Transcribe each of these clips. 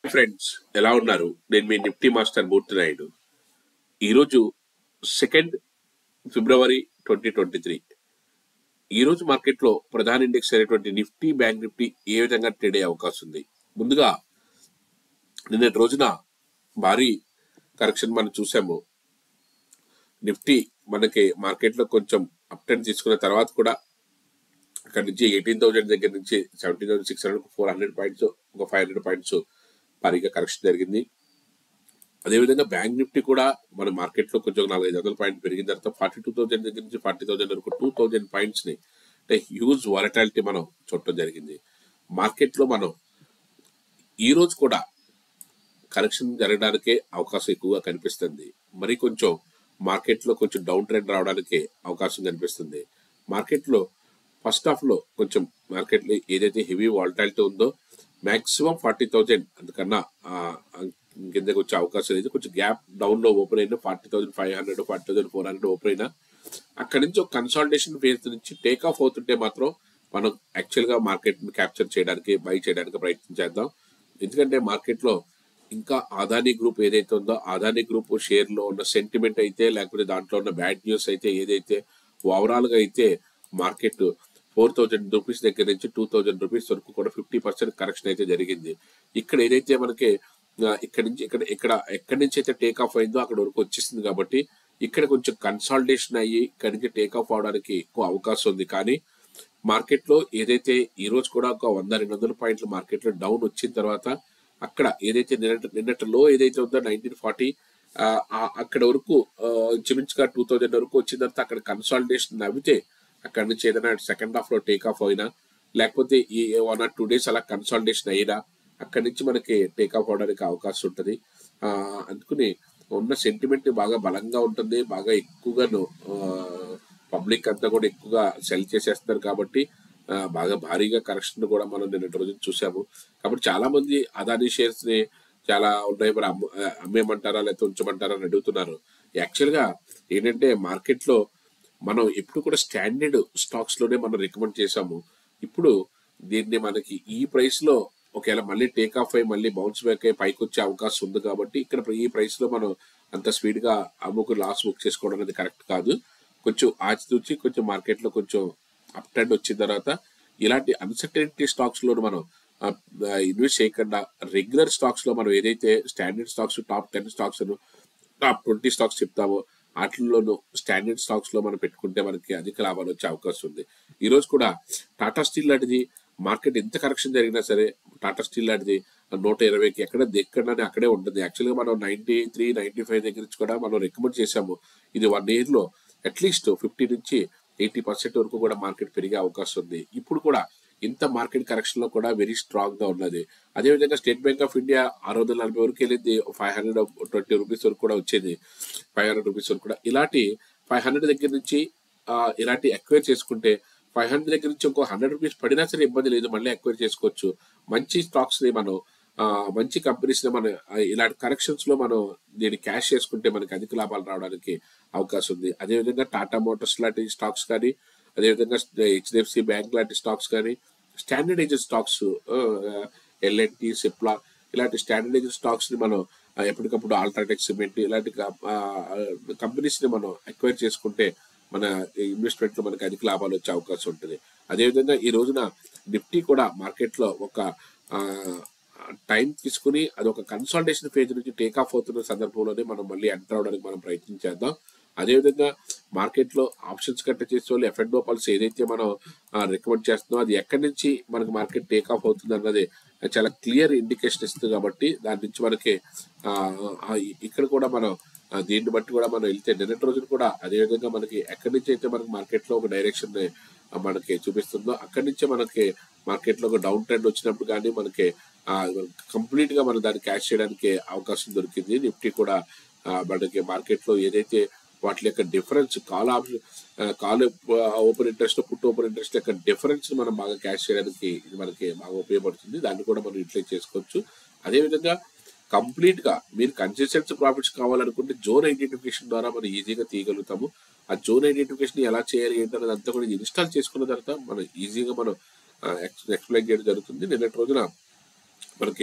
friends ఎలా ఉన్నారు నేను మీ నిఫ్టీ మాస్టర్ మూర్తి నాయుడు ఈరోజు second February twenty twenty three ఈరోజు మార్కెట్లో ప్రధాన ఇండెక్స్ అయినటువంటి నిఫ్టీ బ్యాంక్ నిఫ్టీ ఏ విధంగా ట్రేడ్ అయ్యే అవకాశం ఉంది ముందుగా నిన్నటి రోజున భారీ కరెక్షన్ మనం చూసాము నిఫ్టీ మనకి మార్కెట్లో కొంచెం అప్ టెన్ తీసుకున్న తర్వాత కూడా అక్కడ నుంచి ఎయిటీన్ థౌసండ్ దగ్గర నుంచి seventeen thousand six hundred four hundred points ఒక ఫైవ్ హండ్రెడ్ పాయింట్స్ భారీగా కరెక్షన్ జరిగింది అదేవిధంగా బ్యాంక్ నిఫ్టీ కూడా మన మార్కెట్లో కొంచెం నాలుగైదు వందల పాయింట్ పెరిగిన తర్వాత ఫార్టీ టూ థౌసండ్ దగ్గర నుంచి ఫార్టీ థౌసండ్ వరకు టూ థౌసండ్ పాయింట్స్ ని అంటే హ్యూజ్ వాలటాలిటీ మనం చూడటం జరిగింది మార్కెట్లో మనం ఈ రోజు కూడా కరెక్షన్ జరగడానికే అవకాశం ఎక్కువగా కనిపిస్తుంది మరి కొంచెం మార్కెట్లో కొంచెం డౌన్ ట్రెండ్ రావడానికి అవకాశం కనిపిస్తుంది మార్కెట్లో ఫస్ట్ హాఫ్ లో కొంచెం మార్కెట్లో ఏదైతే హెవీ వాలటాలిటీ ఉందో మాక్సిమం ఫార్టీ థౌజండ్ అంతకన్నా ఆ, ఆ, కిందకి వచ్చే అవకాశం లేదు కొంచెం గ్యాప్ డౌన్ లో ఓపెన్ అయినా forty thousand five hundred forty thousand four hundred open అయినా అక్కడి నుంచి ఒక కన్సాలిడేషన్ ఫేజ్ నుంచి టేక్ ఆఫ్ అవుతుంటే మాత్రం మనం యాక్చువల్ గా మార్కెట్ క్యాప్చర్ చేయడానికి బై చేయడానికి ప్రయత్నం చేద్దాం ఎందుకంటే మార్కెట్ లో ఇంకా అదానీ గ్రూప్ ఏదైతే ఉందో అదానీ గ్రూప్ షేర్ లో ఉన్న సెంటిమెంట్ అయితే లేకపోతే దాంట్లో ఉన్న బ్యాడ్ న్యూస్ అయితే ఏదైతే ఓవరాల్ గా అయితే మార్కెట్ ఫోర్ థౌజండ్ రూపీస్ దగ్గర నుంచి టూ థౌజండ్ రూపీస్ వరకు కూడా ఫిఫ్టీ పర్సెంట్ కరెక్షన్ అయితే జరిగింది ఇక్కడ ఏదైతే మనకి ఆ, ఇక్కడ నుంచి ఇక్కడ ఇక్కడ ఎక్కడి నుంచి అయితే టేక్ ఆఫ్ అయిందో అక్కడ వరకు వచ్చేసింది కాబట్టి ఇక్కడ కొంచెం కన్సాలిడేషన్ అయ్యి ఇక్కడి నుంచి టేక్ ఆఫ్ అవడానికి ఎక్కువ అవకాశం ఉంది కానీ మార్కెట్ లో ఏదైతే ఈ రోజు కూడా ఒక వంద రెండు వందల పాయింట్ల మార్కెట్ లో డౌన్ వచ్చిన తర్వాత అక్కడ ఏదైతే నిన్నటి నిన్నటి లో ఏదైతే ఉందో నైన్టీన్ ఫార్టీ అక్కడ వరకు ఆ, ఇంచుమించుగా టూ థౌజండ్ వరకు వచ్చిన తర్వాత అక్కడ కన్సాలిడేషన్ నవ్వితే అక్కడ నుంచి ఏదైనా సెకండ్ హాఫ్ లో టేక్ ఆఫ్ అయినా లేకపోతే ఈ వన్ ఆర్ టూ డేస్ అలా కన్సాలిడేషన్ అయినా అక్కడి నుంచి మనకి టేక్ ఆఫ్ అవడానికి అవకాశం ఉంటుంది ఆ, అందుకని ఉన్న సెంటిమెంట్ బాగా బలంగా ఉంటుంది బాగా ఎక్కువగాను పబ్లిక్ అంతా కూడా ఎక్కువగా సెల్ చేసేస్తారు కాబట్టి ఆ, బాగా భారీగా కరెక్షన్ కూడా మనం నిన్నటి రోజు చూసాము కాబట్టి చాలా మంది అదానీ షేర్స్ ని చాలా ఉన్నాయి మరి అమ్మ- ఆ, అమ్మేయమంటారా లేకపోతే ఉంచమంటారా అని అడుగుతున్నారు యాక్చువల్ గా ఏంటంటే మార్కెట్ లో మనం ఎప్పుడు కూడా స్టాండర్డ్ స్టాక్స్ లోనే మనం రికమెండ్ చేసాము ఇప్పుడు దీన్ని మనకి ఈ ప్రైస్ లో ఒకవేళ మళ్ళీ టేక్ ఆఫ్ అయ్యి మళ్ళీ బౌన్స్ బ్యాక్ అయ్యి పైకి వచ్చే అవకాశం ఉంది కాబట్టి ఇక్కడ ఈ ప్రైస్ లో మనం అంత స్పీడ్ గా అమ్ముకు లాస్ బుక్ చేసుకోవడం అనేది కరెక్ట్ కాదు కొంచెం ఆచితూచి కొంచెం మార్కెట్ లో కొంచెం అప్ ట్రెండ్ వచ్చిన తర్వాత ఇలాంటి అన్సర్టనిటీ స్టాక్స్ లో మనం ఇన్వెస్ట్ చేయకుండా రెగ్యులర్ స్టాక్స్ లో మనం ఏదైతే standard stocks top ten stocks top twenty stocks చెప్తామో వాటిల్లోనూ స్టాండర్డ్ స్టాక్స్ లో మనం పెట్టుకుంటే మనకి అధిక లాభాలు వచ్చే అవకాశం ఉంది ఈ రోజు కూడా టాటా స్టీల్ లాంటిది మార్కెట్ ఎంత కరెక్షన్ జరిగినా సరే టాటా స్టీల్ లాంటిది నూట ఇరవైకి ఎక్కడ ఎక్కడనే అక్కడే ఉంటుంది యాక్చువల్ గా మనం నైన్టీ త్రీ నైన్టీ ఫైవ్ దగ్గర నుంచి కూడా మనం రికమెండ్ చేసాము ఇది వన్ ఇయర్ లో అట్లీస్ట్ ఫిఫ్టీ నుంచి ఎయిటీ పర్సెంట్ వరకు కూడా మార్కెట్ పెరిగే అవకాశం ఉంది ఇప్పుడు కూడా ఇంత మార్కెట్ కరెక్షన్ లో కూడా వెరీ స్ట్రాంగ్ గా ఉన్నది అదేవిధంగా స్టేట్ బ్యాంక్ ఆఫ్ ఇండియా ఆరు వందల నలభై వరకు వెళ్ళింది ఫైవ్ హండ్రెడ్ ట్వంటీ రూపీస్ వరకు కూడా వచ్చేది ఫైవ్ హండ్రెడ్ రూపీస్ వరకు కూడా ఇలాంటి ఫైవ్ హండ్రెడ్ దగ్గర నుంచి ఆ, ఇలాంటి ఎక్వైర్ చేసుకుంటే ఫైవ్ హండ్రెడ్ దగ్గర నుంచి ఇంకో హండ్రెడ్ రూపీస్ పడినా సరే ఇబ్బంది లేదు మళ్ళీ ఎక్వైర్ చేసుకోవచ్చు మంచి స్టాక్స్ ని మనం ఆ, మంచి కంపెనీస్ ని మనం ఆ, ఇలాంటి కరెక్షన్స్ లో మనం దీన్ని క్యాష్ చేసుకుంటే మనకి అధిక లాభాలు రావడానికి అవకాశం ఉంది అదేవిధంగా టాటా మోటార్స్ లాంటి స్టాక్స్ కానీ అదేవిధంగా హెచ్డిఎఫ్సి బ్యాంక్ లాంటి స్టాక్స్ కానీ స్టాండర్డైజ్డ్ స్టాక్స్ ఎల్ఎన్టీ సిప్లా ఇలాంటి స్టాండర్డైజ్డ్ స్టాక్స్ ని మనం ఆ, ఎప్పటికప్పుడు ఆల్ట్రాటెక్ సిమెంట్ ఇలాంటి కంపెనీస్ ని మనం ఎక్వైర్ చేసుకుంటే మన ఇన్వెస్ట్మెంట్ లో మనకి అధిక లాభాలు వచ్చే అవకాశం ఉంటుంది అదేవిధంగా ఈ రోజున నిఫ్టీ కూడా మార్కెట్ లో ఒక టైం తీసుకుని అది ఒక కన్సల్టేషన్ ఫేజ్ నుంచి టేక్ ఆఫ్ అవుతున్న సందర్భంలోనే మనం మళ్ళీ ఎంటర్ అవడానికి మనం ప్రయత్నం చేద్దాం అదేవిధంగా మార్కెట్ లో ఆప్షన్స్ కట్ట చేసే వాళ్ళు ఎఫ్ఎండో పాలసీ ఏదైతే మనం రికమెండ్ చేస్తున్నామో అది ఎక్కడి నుంచి మనకి మార్కెట్ టేక్ ఆఫ్ అవుతుంది అన్నది చాలా క్లియర్ ఇండికేషన్ ఇస్తుంది కాబట్టి దాని నుంచి మనకి ఆ, ఆ, ఇక్కడ కూడా మనం ఆ, దీన్ని బట్టి కూడా మనం వెళ్తే నిన్నటి రోజున కూడా అదే విధంగా మనకి ఎక్కడి నుంచి అయితే మనకి మార్కెట్ లో ఒక డైరెక్షన్ మనకి చూపిస్తుందో అక్కడి నుంచే మనకి మార్కెట్ లో ఒక డౌన్ ట్రెండ్ వచ్చినప్పుడు కానీ మనకి కంప్లీట్ గా మనం దాన్ని క్యాష్ చేయడానికి అవకాశం దొరికింది నిఫ్టీ కూడా ఆ, మనకి మార్కెట్ లో ఏదైతే వాటి యొక్క difference call option call open interest put open interest యొక్క డిఫరెన్స్ మనం బాగా క్యాష్ చేయడానికి ఇది మనకి బాగా ఉపయోగపడుతుంది దాన్ని కూడా మనం యూటిలైజ్ చేసుకోవచ్చు అదేవిధంగా కంప్లీట్ గా మీరు కన్సిస్టెన్సీ ప్రాఫిట్స్ కావాలనుకుంటే జోన్ ఐడెంటిఫికేషన్ ద్వారా మనం ఈజీగా తీయగలుగుతాము ఆ జోన్ ఐడెంటిఫికేషన్ ఎలా చేయాలి ఏంటనేది అంతా కూడా ఇన్స్టాల్ చేసుకున్న తర్వాత మనం ఈజీగా మనం ఎక్స్ప్లెయిన్ చేయడం జరుగుతుంది నిన్నటి రోజున మనకి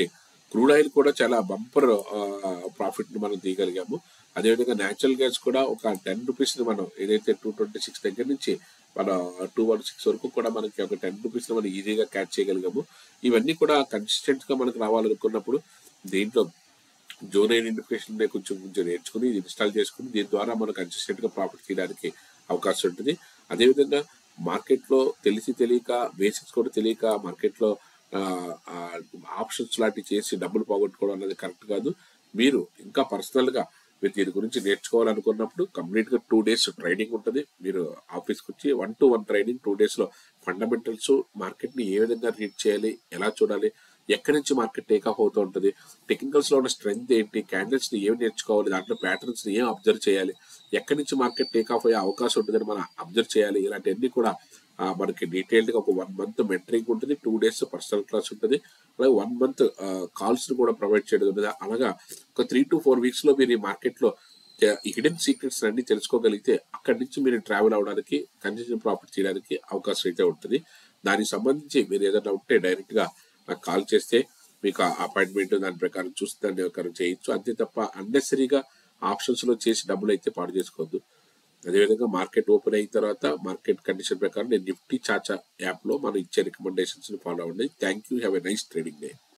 క్రూడ్ ఆయిల్ కూడా చాలా బంపర్ ప్రాఫిట్ ని మనం తీయగలిగాము అదేవిధంగా న్యాచురల్ గ్యాస్ కూడా ఒక టెన్ రూపీస్ ని మనం ఏదైతే టూ ట్వంటీ సిక్స్ దగ్గర నుంచి మన టూ వన్ సిక్స్ వరకు కూడా మనకి ఒక టెన్ రూపీస్ ని మనం ఈజీగా క్యాచ్ చేయగలిగాము ఇవన్నీ కూడా కన్సిస్టెంట్ గా మనకు రావాలనుకున్నప్పుడు దీంట్లో జోన్ ఐడెంటిఫికేషన్ కొంచెం కొంచెం నేర్చుకుని ఇది ఇన్స్టాల్ చేసుకుని దీని ద్వారా మనం కన్సిస్టెంట్ గా ప్రాఫిట్ తీయడానికి అవకాశం ఉంటుంది అదేవిధంగా మార్కెట్ లో తెలిసి తెలియక బేసిక్స్ కూడా తెలియక మార్కెట్ లో ఆప్షన్స్ లాంటివి చేసి డబ్బులు పోగొట్టుకోవడం అనేది కరెక్ట్ కాదు మీరు ఇంకా పర్సనల్ గా మీరు దీని గురించి నేర్చుకోవాలనుకున్నప్పుడు కంప్లీట్ గా టూ డేస్ ట్రైనింగ్ ఉంటుంది మీరు ఆఫీస్కి వచ్చి one to one training two days లో ఫండమెంటల్స్ మార్కెట్ ని ఏ విధంగా రీడ్ చేయాలి ఎలా చూడాలి ఎక్కడి నుంచి మార్కెట్ టేక్ ఆఫ్ అవుతూ ఉంటుంది టెక్నికల్స్ లో ఉన్న స్ట్రెంగ్త్ ఏంటి క్యాండిల్స్ ని ఏం నేర్చుకోవాలి దాంట్లో ప్యాటర్న్స్ ని ఏం అబ్జర్వ్ చేయాలి ఎక్కడి నుంచి మార్కెట్ టేక్ ఆఫ్ అయ్యే అవకాశం ఉంటుందని మనం అబ్జర్వ్ చేయాలి ఇలాంటివన్నీ కూడా ఆ, మనకి డీటెయిల్డ్ గా ఒక వన్ మంత్ మెంటరింగ్ ఉంటుంది టూ డేస్ పర్సనల్ క్లాస్ ఉంటుంది అలాగే వన్ మంత్ కాల్స్ ని కూడా ప్రొవైడ్ చేయడం ఉంటుంది అలాగా ఒక త్రీ టు ఫోర్ వీక్స్ లో మీరు ఈ మార్కెట్ లో హిడెన్ సీక్రెట్స్ అన్ని తెలుసుకోగలిగితే అక్కడి నుంచి మీరు ట్రావెల్ అవడానికి కన్సెషన్ ప్రాఫిట్ చేయడానికి అవకాశం అయితే ఉంటుంది దానికి సంబంధించి మీరు ఏదైనా ఉంటే డైరెక్ట్ గా నాకు కాల్ చేస్తే మీకు అపాయింట్మెంట్ దాని ప్రకారం చూసి దాని ప్రకారం చేయొచ్చు అంతే తప్ప అన్నెసరీగా ఆప్షన్స్ లో చేసి డబ్బులు అయితే పాడు చేసుకోవద్దు అదేవిధంగా మార్కెట్ ఓపెన్ అయిన తర్వాత మార్కెట్ కండిషన్ ప్రకారం నేను నిఫ్టీ చాచా యాప్ లో మనం ఇచ్చే రికమెండేషన్స్ ని ఫాలో అవ్వండి thank you have a nice trading day